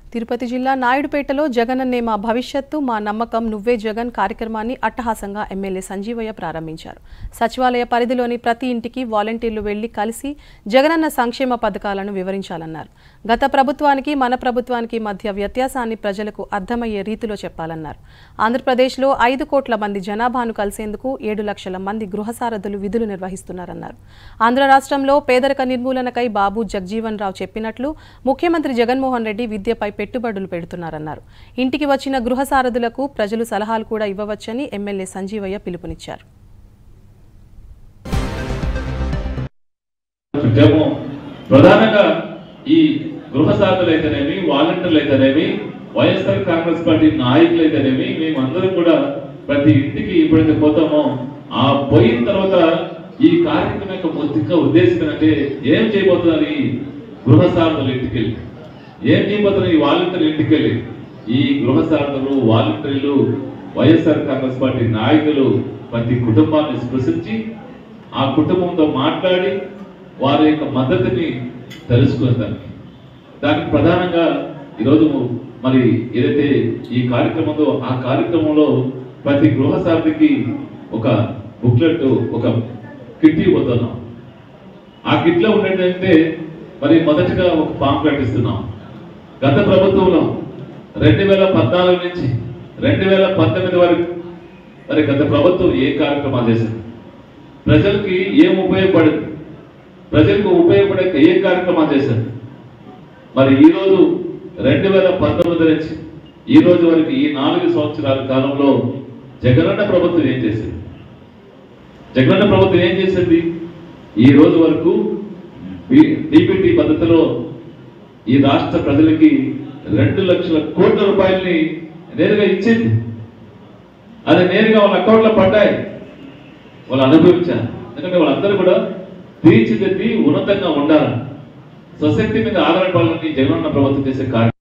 తిరుపతి జిల్లా నాయుడుపేటలో జగనన్నే మా భవిష్యత్తు మా నమ్మకం నువ్వే జగన్ కార్యక్రమాన్ని అట్టహాసంగా ఎమ్మెల్యే సంజీవయ్య ప్రారంభించారు సచివాలయ పరిధిలోని ప్రతి ఇంటికి వాలంటీర్లు వెళ్లి కలిసి జగనన్న సంక్షేమ పథకాలను వివరించాలన్నారు గత ప్రభుత్వానికి మన ప్రభుత్వానికి మధ్య వ్యత్యాసాన్ని ప్రజలకు అర్థమయ్యే రీతిలో చెప్పాలన్నారు ఆంధ్రప్రదేశ్లో ఐదు కోట్ల మంది జనాభాను కలిసేందుకు ఏడు లక్షల మంది గృహసారథులు విధులు నిర్వహిస్తున్నారన్నారు ఆంధ్ర రాష్ట్రంలో పేదరిక నిర్మూలనకై బాబు జగ్జీవన్ రావు చెప్పినట్లు ముఖ్యమంత్రి జగన్మోహన్ రెడ్డి విద్యపై పెట్టుబడులు పెడుతున్నారన్నారు ఇంటికి వచ్చిన గృహసారథులకు ప్రజలు సలహాలు కూడా ఇవ్వవచ్చని ఎమ్మెల్యే సంజీవయ్య పిలుపునిచ్చారు ఉద్యమం ప్రధానంగా ఈ గృహ సాధులు అయితేనేమి వాలంటీర్లు అయితేనేమి వైఎస్ఆర్ కాంగ్రెస్ పార్టీ నాయకులు అయితేనేమి మేమందరం కూడా ప్రతి ఇంటికి ఎప్పుడైతే పోతామో ఆ పోయిన తర్వాత ఈ కార్యక్రమం యొక్క ముఖ్య ఉద్దేశం ఏంటంటే ఏం చేయబోతున్నారు ఈ గృహ సాధులు ఇంటికి వెళ్ళి ఏం చేయబోతున్నారు ఈ వాలంటీర్లు ఇంటికి వెళ్ళి ఈ గృహ సాధులు వాలంటీర్లు వైఎస్ఆర్ కాంగ్రెస్ పార్టీ నాయకులు ప్రతి కుటుంబాన్ని స్పృశించి ఆ కుటుంబంతో మాట్లాడి వారి యొక్క మద్దతుని తెలుసుకుంటారు దానికి ప్రధానంగా ఈరోజు మరి ఏదైతే ఈ కార్యక్రమం ఉందో ఆ కార్యక్రమంలో ప్రతి గృహ సారథికి ఒక బుక్లెట్ ఒక కిట్ ఇవ్వబోతున్నాం ఆ కిట్లో ఉండేటంటే మరి మొదటగా ఒక పాంప్లెట్ ఇస్తున్నాం గత ప్రభుత్వంలో రెండు వేల పద్నాలుగు నుంచి రెండు వేల పంతొమ్మిది వరకు మరి గత ప్రభుత్వం ఏ కార్యక్రమాలు చేసింది ప్రజలకి ఏం ఉపయోగపడింది ప్రజలకు ఉపయోగపడే ఏ కార్యక్రమాలు చేశారు మరి ఈ రోజు రెండు వేల పంతొమ్మిది నుంచి ఈ రోజు వరకు ఈ నాలుగు సంవత్సరాల కాలంలో జగనన్న ప్రభుత్వం ఏం చేసింది జగనన్న ప్రభుత్వం ఏం చేసింది ఈ రోజు వరకు డిబిటీ పద్ధతిలో ఈ రాష్ట్ర ప్రజలకి రెండు లక్షల కోట్ల రూపాయలని నేరుగా ఇచ్చింది అది నేరుగా వాళ్ళ అకౌంట్లో పడ్డాయి వాళ్ళు అనుభవించారు ఎందుకంటే వాళ్ళందరూ కూడా తీర్చిదిద్ది ఉన్నతంగా ఉండాలని స్వశక్తి మీద ఆధారపడాలని జగనన్న ప్రభుత్వం చేసే కార్యం